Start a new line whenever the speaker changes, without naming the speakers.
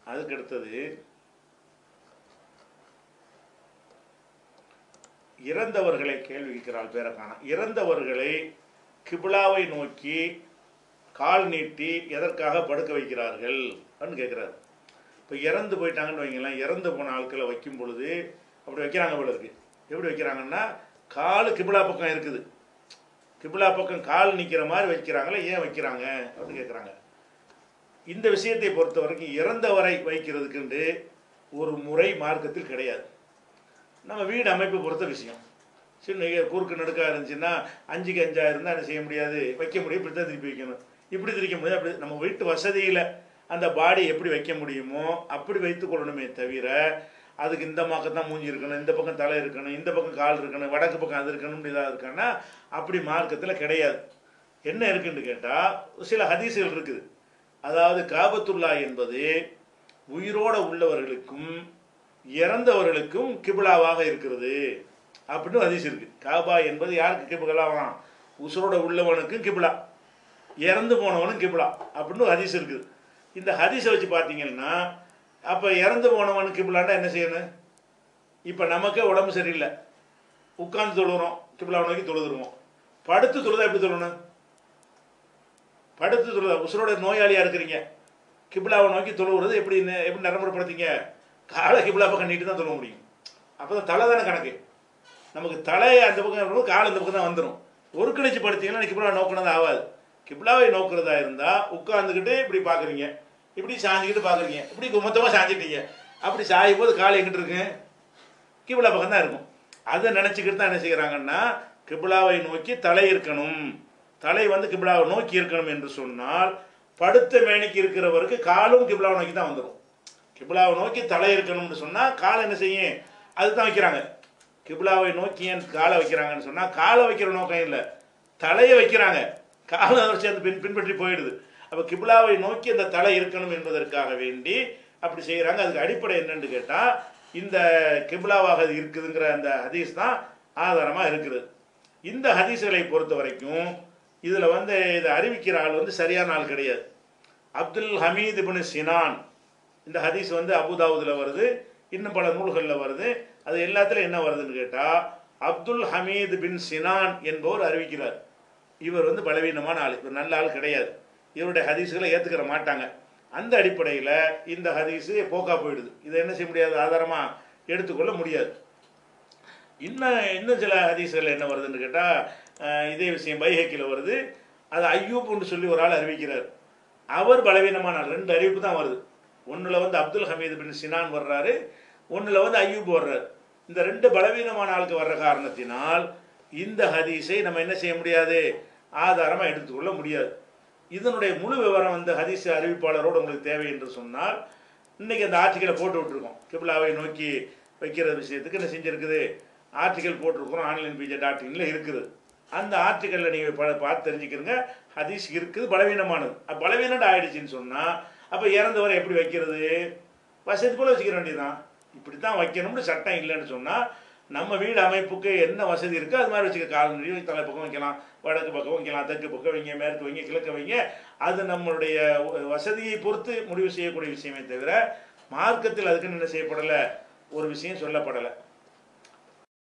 அதுக்கு அடுத்தது இறந்தவர்களை கேள்வி கேட்கிறாள் பேரை காணோம் இறந்தவர்களை கிபிலாவை நோக்கி கால் நீட்டி எதற்காக படுக்க வைக்கிறார்கள் அப்படின்னு கேட்குறாரு இப்போ இறந்து போயிட்டாங்கன்னு வைங்களேன் இறந்து போன ஆட்களை வைக்கும் பொழுது அப்படி வைக்கிறாங்க போல இருக்கு எப்படி வைக்கிறாங்கன்னா கால் கிபிலா பக்கம் இருக்குது கிபிலா பக்கம் கால் நிற்கிற மாதிரி வைக்கிறாங்களே ஏன் வைக்கிறாங்க அப்படின்னு கேட்குறாங்க இந்த விஷயத்தை பொறுத்த வரைக்கும் இறந்தவரை வைக்கிறதுக்குண்டு ஒரு முறை மார்க்கத்தில் கிடையாது நம்ம வீடு அமைப்பு பொறுத்த விஷயம் சின்ன குறுக்கு நடுக்காக இருந்துச்சுன்னா அஞ்சுக்கு அஞ்சா இருந்தால் என்ன செய்ய முடியாது வைக்க முடியும் இப்படி தான் திருப்பி வைக்கணும் இப்படி திரிக்க முடியாது அப்படி நம்ம வீட்டு வசதியில் அந்த பாடி எப்படி வைக்க முடியுமோ அப்படி வைத்துக் கொள்ளணுமே தவிர அதுக்கு இந்த பக்கம் தான் மூஞ்சி இருக்கணும் இந்த பக்கம் தலை இருக்கணும் இந்த பக்கம் கால் இருக்கணும் வடக்கு பக்கம் அது இருக்கணும் இதாக இருக்கான்னா அப்படி மார்க்கத்தில் கிடையாது என்ன இருக்குன்னு கேட்டால் சில ஹதீசுகள் இருக்குது அதாவது காபத்துல்லா என்பது உயிரோட உள்ளவர்களுக்கும் இறந்தவர்களுக்கும் கிபிலாவாக இருக்கிறது அப்படின்னு ஹதீஸ் இருக்கு காபா என்பது யாருக்கு கிபிலாவாம் உசுரோட உள்ளவனுக்கும் கிபிலா இறந்து போனவனும் கிபிலா அப்படின்னு ஹதீஸ் இருக்குது இந்த ஹதீஸை வச்சு பார்த்தீங்கன்னா அப்போ இறந்து போனவனுக்கு கிபிலான்னா என்ன செய்யணும் இப்போ நமக்கே உடம்பு சரியில்லை உட்கார்ந்து தொழுகிறோம் கிபிலாவை நோக்கி தொழுதுருவோம் படுத்து தொழுதா எப்படி தொழணும் படுத்து தொழுதா உசுரோட நோயாளியாக இருக்கிறீங்க கிபிலாவை நோக்கி தொழுவுறது எப்படி நெ- எப்படி நடைமுறைப்படுத்தீங்க காலை கிபிலா பக்கம் நீட்டு தான் தொழ முடியும் அப்போ தான் தலை தானே கணக்கு நமக்கு தலை அந்த பக்கம் இருக்கணும் கால் இந்த பக்கம் தான் வந்துடும் ஒரு கணிச்சு படுத்தீங்கன்னா கிபிலா நோக்கினது ஆகாது கிபிலாவை நோக்கிறதா இருந்தால் உட்காந்துக்கிட்டு இப்படி பார்க்குறீங்க இப்படி சாஞ்சிக்கிட்டு பார்க்குறீங்க இப்படி மொத்தமாக சாஞ்சிட்டீங்க அப்படி சாயும் போது கால் எங்கிட்டு இருக்கு கிபிலா பக்கம் தான் இருக்கும் அதை நினச்சிக்கிட்டு தான் என்ன செய்கிறாங்கன்னா கிபிலாவை நோக்கி தலை இருக்கணும் தலை வந்து கிபிலாவை நோக்கி இருக்கணும் என்று சொன்னால் படுத்த மேனிக்கு இருக்கிறவருக்கு காலும் கிபிலாவை நோக்கி தான் வந்துடும் கிபிலாவை நோக்கி தலை இருக்கணும்னு சொன்னால் காலை என்ன செய்யும் அதுதான் வைக்கிறாங்க கிபிலாவை நோக்கி ஏன் காலை வைக்கிறாங்கன்னு சொன்னால் காலை வைக்கிற நோக்கம் இல்லை தலையை வைக்கிறாங்க காலை வச்சு அந்த பின் பின்பற்றி போயிடுது அப்போ கிபிலாவை நோக்கி அந்த தலை இருக்கணும் என்பதற்காக வேண்டி அப்படி செய்கிறாங்க அதுக்கு அடிப்படை என்னன்னு கேட்டால் இந்த கிபிலாவாக அது இருக்குதுங்கிற அந்த ஹதீஸ் தான் ஆதாரமாக இருக்குது இந்த ஹதீஸ்களை பொறுத்த வரைக்கும் இதில் வந்து இதை அறிவிக்கிற ஆள் வந்து சரியான ஆள் கிடையாது அப்துல் ஹமீத் இப்னு சினான் இந்த ஹதீஸ் வந்து அபுதாவுதில் வருது இன்னும் பல நூல்களில் வருது அது எல்லாத்துலையும் என்ன வருதுன்னு கேட்டால் அப்துல் ஹமீத் பின் சினான் என்பவர் அறிவிக்கிறார் இவர் வந்து பலவீனமான ஆள் இவர் நல்ல ஆள் கிடையாது இவருடைய ஹதீஸுகளை ஏற்றுக்கிற மாட்டாங்க அந்த அடிப்படையில் இந்த ஹதீஸு போக்கா போயிடுது இதை என்ன செய்ய முடியாது ஆதாரமாக எடுத்துக்கொள்ள முடியாது இன்னும் இன்னும் சில ஹதீஸ்கள் என்ன வருதுன்னு கேட்டால் இதே விஷயம் பைஹக்கில் வருது அது ஐயூப்னு சொல்லி ஒரு ஆள் அறிவிக்கிறார் அவர் பலவீனமான ஆள் ரெண்டு அறிவிப்பு தான் வருது ஒன்றில் வந்து அப்துல் ஹமீது பின் சினான் வர்றாரு ஒன்றில் வந்து ஐயூப் வர்றாரு இந்த ரெண்டு பலவீனமான ஆளுக்கு வர்ற காரணத்தினால் இந்த ஹதீஸை நம்ம என்ன செய்ய முடியாது ஆதாரமாக எடுத்துக்கொள்ள முடியாது இதனுடைய முழு விவரம் வந்து ஹதீஸ் அறிவிப்பாளரோடு உங்களுக்கு தேவை என்று சொன்னால் இன்னைக்கு அந்த ஆர்டிக்கலை போட்டு விட்டுருக்கோம் கிபிலாவை நோக்கி வைக்கிற விஷயத்துக்கு என்ன செஞ்சுருக்குது ஆர்டிக்கல் போட்டிருக்கிறோம் ஆன்லைன் பிஜே டாட் இன்ல இருக்குது அந்த ஆர்டிக்கலில் நீங்கள் ப பார்த்து தெரிஞ்சுக்கிறங்க ஹதீஸ் இருக்குது பலவீனமானது அப்ப பலவீனம் ஆயிடுச்சுன்னு சொன்னால் அப்போ இறந்தவரை எப்படி வைக்கிறது வசதி போல வச்சுக்கிற வேண்டியதுதான் இப்படி தான் வைக்கணும்னு சட்டம் இல்லைன்னு சொன்னால் நம்ம வீடு அமைப்புக்கு என்ன வசதி இருக்கோ அது மாதிரி வச்சுக்க கால் நடி தலை பக்கம் வைக்கலாம் வடக்கு பக்கம் வைக்கலாம் தெற்கு பக்கம் வைங்க மேற்கு வைங்க கிழக்கு வைங்க அது நம்மளுடைய வசதியை பொறுத்து முடிவு செய்யக்கூடிய விஷயமே தவிர மார்க்கத்தில் அதுக்குன்னு என்ன செய்யப்படலை ஒரு விஷயம் சொல்லப்படலை